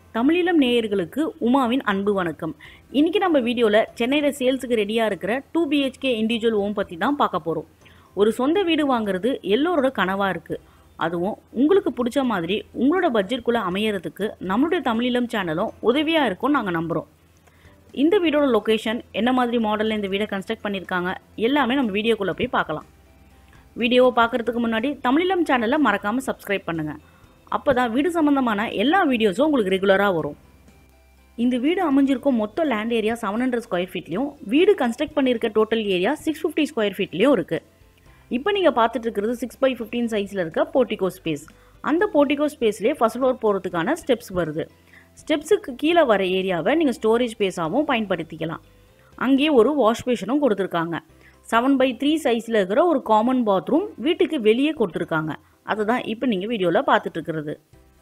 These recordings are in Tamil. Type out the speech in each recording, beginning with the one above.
தமிழீழம் நேயர்களுக்கு உமாவின் அன்பு வணக்கம் இன்னைக்கு நம்ம வீடியோவில் சென்னையில் சேல்ஸுக்கு ரெடியாக இருக்கிற டூ பிஹெச்கே இண்டிவிஜுவல் ஹோம் பற்றி தான் பார்க்க போகிறோம் ஒரு சொந்த வீடு வாங்குறது எல்லோரோட கனவாக இருக்குது அதுவும் உங்களுக்கு பிடிச்ச மாதிரி உங்களோட பட்ஜெட்குள்ளே அமையறதுக்கு நம்மளுடைய தமிழீழம் சேனலும் உதவியாக இருக்கும்னு நாங்கள் நம்புகிறோம் இந்த வீடோட லொக்கேஷன் என்ன மாதிரி மாடலில் இந்த வீடை கன்ஸ்ட்ரக்ட் பண்ணியிருக்காங்க எல்லாமே நம்ம வீடியோக்குள்ளே போய் பார்க்கலாம் வீடியோவை பார்க்குறதுக்கு முன்னாடி தமிழீழம் சேனலை மறக்காமல் சப்ஸ்கிரைப் பண்ணுங்கள் அப்போ தான் வீடு சம்மந்தமான எல்லா வீடியோஸும் உங்களுக்கு ரெகுலராக வரும் இந்த வீடு அமைஞ்சிருக்கும் மொத்த land area seven hundred square ஃபீட்லையும் வீடு கன்ஸ்ட்ரக்ட் பண்ணியிருக்க total area six fifty square ஃபீட்லேயும் இருக்குது இப்போ நீங்கள் பார்த்துட்டு இருக்கிறது சிக்ஸ் பை ஃபிஃப்டீன் சைஸில் இருக்க போர்ட்டிகோ ஸ்பேஸ் அந்த போர்ட்டிகோ ஸ்பேஸ்லேயே ஃபர்ஸ்ட் ஃப்ளோர் போகிறதுக்கான ஸ்டெப்ஸ் வருது ஸ்டெப்ஸுக்கு கீழே வர ஏரியாவை நீங்கள் ஸ்டோரேஜ் ஸ்பேஸாகவும் பயன்படுத்திக்கலாம் அங்கேயே ஒரு வாஷ் பேஷனும் கொடுத்துருக்காங்க செவன் பை த்ரீ சைஸில் இருக்கிற ஒரு காமன் பாத்ரூம் வீட்டுக்கு வெளியே கொடுத்துருக்காங்க அதை தான் இப்போ நீங்கள் வீடியோவில் பார்த்துட்டு இருக்கிறது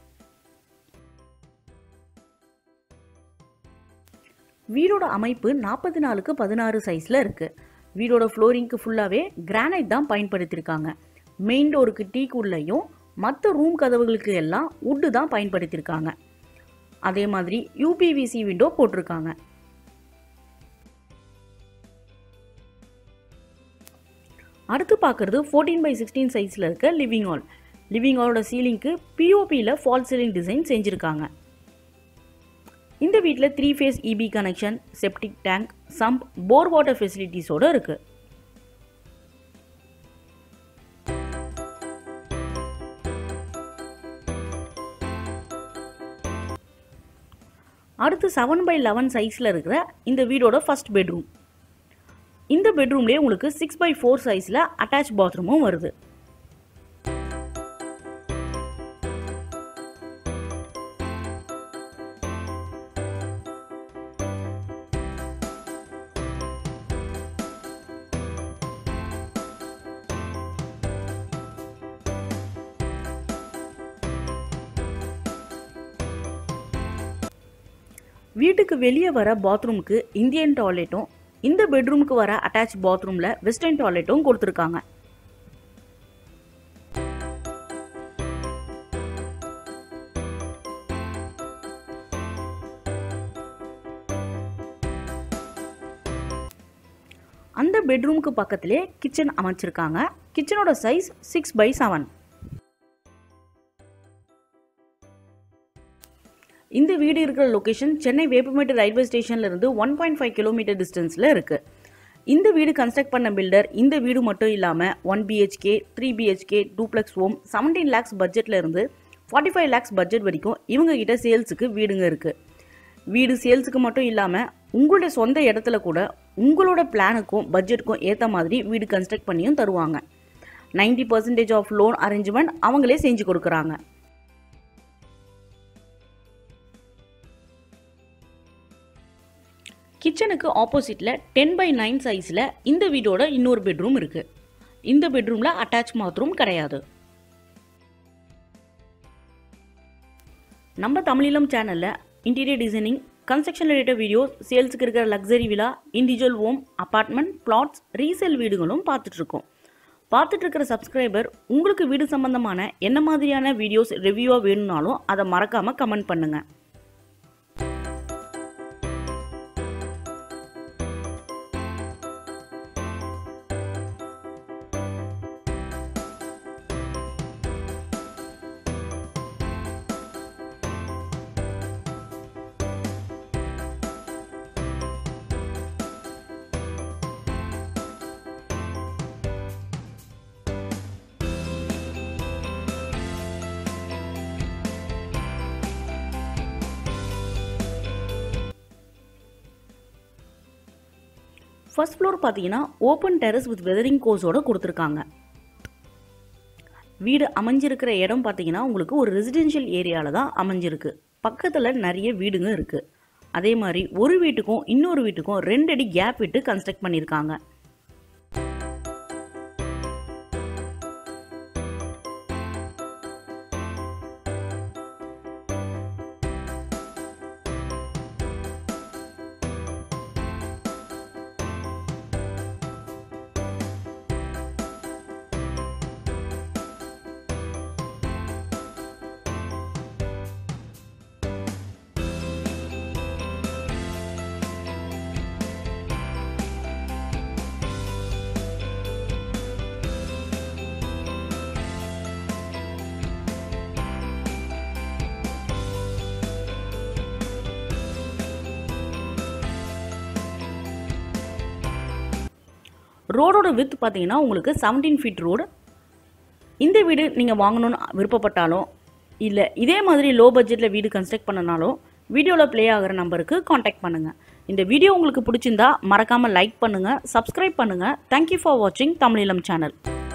வீடோட அமைப்பு நாற்பத்தி நாலுக்கு பதினாறு சைஸில் இருக்குது வீடோட ஃப்ளோரிங்க்கு ஃபுல்லாகவே கிரானைட் தான் பயன்படுத்தியிருக்காங்க மெயின் டோருக்கு டீக்குள்ளேயும் மற்ற ரூம் கதவுகளுக்கு எல்லாம் உட்டு தான் பயன்படுத்தியிருக்காங்க அதே மாதிரி யூபிவிசி விண்டோ போட்டிருக்காங்க அடுத்து பார்க்குறது ஃபோர்டீன் பை சிக்ஸ்டீன் சைஸில் இருக்க லிவிங் ஹால் லிவிங் ஹாலோட சீலிங்க்கு பிஓபியில் ஃபால் சீலிங் டிசைன் செஞ்சுருக்காங்க இந்த வீட்டில் three phase EB connection septic tank sump bore water ஃபெசிலிட்டிஸோடு இருக்குது அடுத்து செவன் பை லெவன் சைஸில் இருக்கிற இந்த வீடோட ஃபர்ஸ்ட் பெட்ரூம் இந்த பெட்ரூம்லேயே உங்களுக்கு சிக்ஸ் பை ஃபோர் சைஸில் அட்டாச் பாத்ரூமும் வருது வீட்டுக்கு வெளியே வர பாத்ரூமுக்கு இந்தியன் டாய்லெட்டும் இந்த பெட்ரூமுக்கு வர அட்டாச் பாத்ரூமில் வெஸ்டர்ன் டாய்லெட்டும் கொடுத்துருக்காங்க அந்த பெட்ரூமுக்கு பக்கத்திலே கிச்சன் அமைச்சிருக்காங்க கிச்சனோட சைஸ் சிக்ஸ் பை செவன் இந்த வீடு இருக்கிற லொக்கேஷன் சென்னை வேப்பமேட்டு ரயில்வே ஸ்டேஷன்ல இருந்து ஒன் பாயிண்ட் ஃபைவ் கிலோமீட்டர் டிஸ்டன்ஸில் இருக்குது இந்த வீடு கன்ஸ்ட்ரக்ட் பண்ண பில்டர் இந்த வீடு மட்டும் இல்லாமல் one BHK three BHK duplex home seventeen lakhs பட்ஜெட்டில் இருந்து ஃபார்ட்டி ஃபைவ் லேக்ஸ் பட்ஜெட் வரைக்கும் இவங்க கிட்ட சேல்ஸுக்கு வீடுங்க இருக்குது வீடு சேல்ஸுக்கு மட்டும் இல்லாமல் உங்களுடைய சொந்த இடத்துல கூட உங்களோட பிளானுக்கும் பட்ஜெட்டுக்கும் ஏற்ற மாதிரி வீடு கன்ஸ்ட்ரக்ட் பண்ணியும் தருவாங்க ninety percentage of loan arrangement அவங்களே செஞ்சு கொடுக்குறாங்க கிச்சனுக்கு ஆப்போசிட்டில் டென் பை நைன் சைஸில் இந்த வீடோட இன்னொரு பெட்ரூம் இருக்குது இந்த பெட்ரூமில் அட்டாச் பாத்ரூம் கிடையாது நம்ம தமிழீழம் சேனலில் interior designing construction related videos சேல்ஸுக்கு இருக்கிற லக்ஸரி விழா individual home apartment flats resale வீடுகளும் பார்த்துட்ருக்கோம் பார்த்துட்டு இருக்கிற சப்ஸ்கிரைபர் உங்களுக்கு வீடு சம்மந்தமான என்ன மாதிரியான வீடியோஸ் ரிவ்யூவாக வேணும்னாலும் அதை மறக்காமல் கமெண்ட் பண்ணுங்கள் ஃபர்ஸ்ட் ஃப்ளோர் பார்த்தீங்கன்னா ஓப்பன் டெரஸ் வித் வெதரிங் கோர்ஸோட கொடுத்துருக்காங்க வீடு அமைஞ்சிருக்கிற இடம் பார்த்தீங்கன்னா உங்களுக்கு ஒரு ரெசிடென்ஷியல் ஏரியாவில் தான் அமைஞ்சிருக்கு பக்கத்தில் நிறைய வீடுங்க இருக்குது அதே மாதிரி ஒரு வீட்டுக்கும் இன்னொரு வீட்டுக்கும் ரெண்டு அடி கேப் விட்டு கன்ஸ்ட்ரக்ட் பண்ணியிருக்காங்க ரோடோட வித் பார்த்தீங்கன்னா உங்களுக்கு செவன்டீன் ஃபீட் ரோடு இந்த வீடு நீங்கள் வாங்கணும்னு விருப்பப்பட்டாலும் இல்லை இதே மாதிரி லோ பட்ஜெட்டில் வீடு கன்ஸ்ட்ரக்ட் பண்ணனாலும் வீடியோவில் ப்ளே ஆகிற நம்பருக்கு காண்டாக்ட் பண்ணுங்கள் இந்த வீடியோ உங்களுக்கு பிடிச்சிருந்தா மறக்காமல் லைக் பண்ணுங்கள் சப்ஸ்கிரைப் பண்ணுங்கள் தேங்க்யூ ஃபார் வாட்சிங் தமிழிலம் சேனல்